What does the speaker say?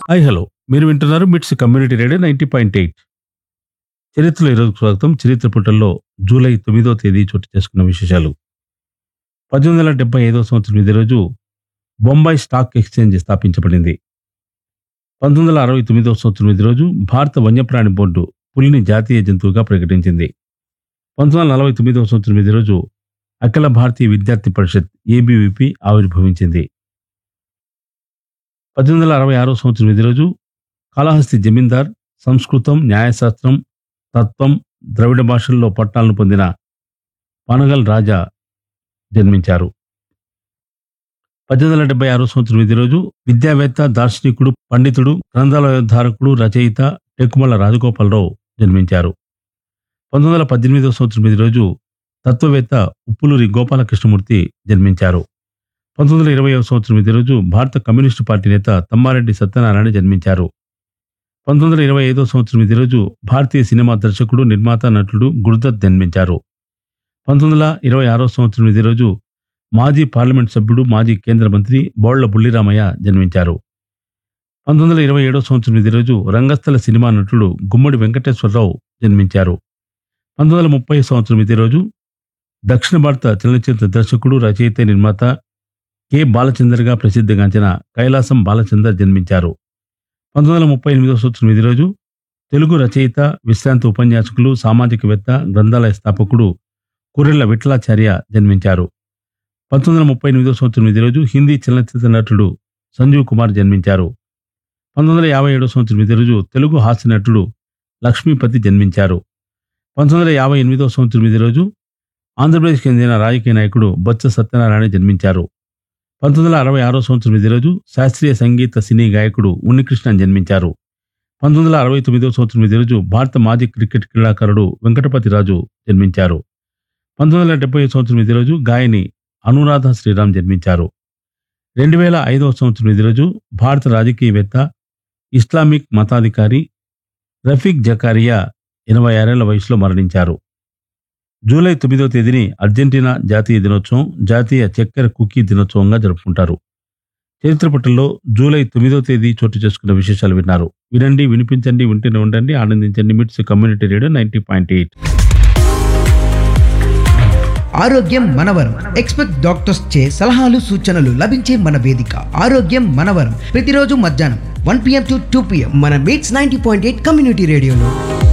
hi hello మీరు వింటున్నారు MITS community radio ninety point eight చరిత్రలో ఈరోజు స్వాగతం చరిత్ర పుటల్లో జూలై తొమ్మిదో తేదీ చోటు చేసుకున్న విశేషాలు పద్దెనిమిది వందల డెబ్బై ఐదో సంవత్సరం ఇదే రోజు బొంబాయి స్టాక్ ఎక్స్చేంజ్ స్థాపించబడింది పంతొమ్మిది వందల అరవై తొమ్మిదో సంవత్సరం ఇదే రోజు భారత వన్యప్రాణి బోర్డు పులిని జాతీయ జంతువుగా ప్రకటించింది పంతొమ్మిది వందల నలభై తొమ్మిదవ సంవత్సరం ఇదే రోజు అఖిల భారతీయ విద్యార్థి పరిషత్ ఏబీవీపీ ఆవిర్భవించింది పద్దెనిమిది వందల అరవై ఆరో సంవత్సరం ఇదే రోజు కాళహస్తి జమీందార్ సంస్కృతం న్యాయశాస్త్రం తత్వం ద్రవిడ భాషల్లో పట్టాలను పొందిన పనగల్ రాజా జన్మించారు పద్దెనిమిది వందల డెబ్బై ఆరో సంవత్సరం ఇదే రోజు విద్యావేత్త దార్శనికుడు పండితుడు గ్రంథాలయోద్ధారకుడు రచయిత టెక్కుమల్ల రాజగోపాలరావు జన్మించారు పంతొమ్మిది వందల పద్దెనిమిదవ సంవత్సరం ఇదే రోజు తత్వవేత్త ఉప్పులూరి గోపాలకృష్ణమూర్తి జన్మించారు పంతొమ్మిది వందల ఇరవై సంవత్సరం ఇదే రోజు భారత కమ్యూనిస్టు పార్టీ నేత తమ్మారెడ్డి సత్యనారాయణ జన్మించారు పంతొమ్మిది వందల ఇరవై ఐదో సంవత్సరం ఇదే రోజు భారతీయ సినిమా దర్శకుడు నిర్మాత నటుడు గురుదత్ జన్మించారు పంతొమ్మిది వందల ఇరవై ఆరో సంవత్సరం ఇదే రోజు మాజీ పార్లమెంట్ సభ్యుడు మాజీ కేంద్ర మంత్రి బోళ్ల బుల్లిరామయ్య జన్మించారు పంతొమ్మిది వందల ఇరవై ఏడో సంవత్సరం ఇదే రోజు రంగస్థల సినిమా నటుడు గుమ్మడి వెంకటేశ్వరరావు జన్మించారు పంతొమ్మిది వందల ముప్పై సంవత్సరం ఇదే రోజు దక్షిణ భారత చలనచిత్ర దర్శకుడు రచయిత నిర్మాత కె బాలచందర్గా ప్రసిద్ధిగాంచిన కైలాసం బాలచందర్ జన్మించారు పంతొమ్మిది వందల ముప్పై ఎనిమిదవ సంవత్సరం ఇదే రోజు తెలుగు రచయిత విశ్రాంత ఉపన్యాసకులు సామాజికవేత్త గ్రంథాలయ స్థాపకుడు కురెళ్ల విఠలాచార్య జన్మించారు పంతొమ్మిది వందల ముప్పై ఎనిమిదవ సంవత్సరం ఇదే రోజు హిందీ చలనచిత్ర నటుడు సంజీవ్ కుమార్ జన్మించారు పంతొమ్మిది వందల యాభై ఏడవ సంవత్సరం ఇదే రోజు తెలుగు హాస్య నటుడు లక్ష్మీపతి జన్మించారు పంతొమ్మిది వందల యాభై ఎనిమిదవ సంవత్సరం ఇదే రోజు ఆంధ్రప్రదేశ్కి చెందిన రాజకీయ నాయకుడు బొత్స సత్యనారాయణ జన్మించారు పంతొమ్మిది వందల అరవై ఆరో సంవత్సరం ఇదే రోజు శాస్త్రీయ సంగీత సినీ గాయకుడు ఉన్నికృష్ణన్ జన్మించారు పంతొమ్మిది వందల అరవై తొమ్మిదవ సంవత్సరం ఇదే రోజు భారత మాజీ క్రికెట్ క్రీడాకారుడు వెంకటపతి రాజు జన్మించారు పంతొమ్మిది వందల డెబ్బై సంవత్సరం ఇదే రోజు గాయని అనురాధ శ్రీరామ్ జన్మించారు రెండు వేల ఐదవ సంవత్సరం ఇదే రోజు భారత రాజకీయవేత్త ఇస్లామిక్ మతాధికారి రఫీక్ జకారియా ఎనభై ఆరేళ్ల వయసులో మరణించారు జూలై తొమ్మిదో తేదీని అర్జెంటీనా జాతీయ దినోత్సవం జాతీయ చక్కెర కుకీ దినోత్సవంగా జరుపుకుంటారు చరిత్ర పట్టణంలో జూలై తొమ్మిదో తేదీ చోటు చేసుకున్న విశేషాలు విన్నారు వినండి వినిపించండి వింటూనే ఉండండి ఆనందించండి MITS community radio ninety point eight ఆరోగ్యం మనవరం ఎక్స్పెక్ట్ డాక్టర్స్ చే సలహాలు సూచనలు లభించే మన వేదిక ఆరోగ్యం మనవరం ప్రతిరోజు మధ్యాహ్నం one PM to two PM మన MITS ninety point eight community రేడియోలో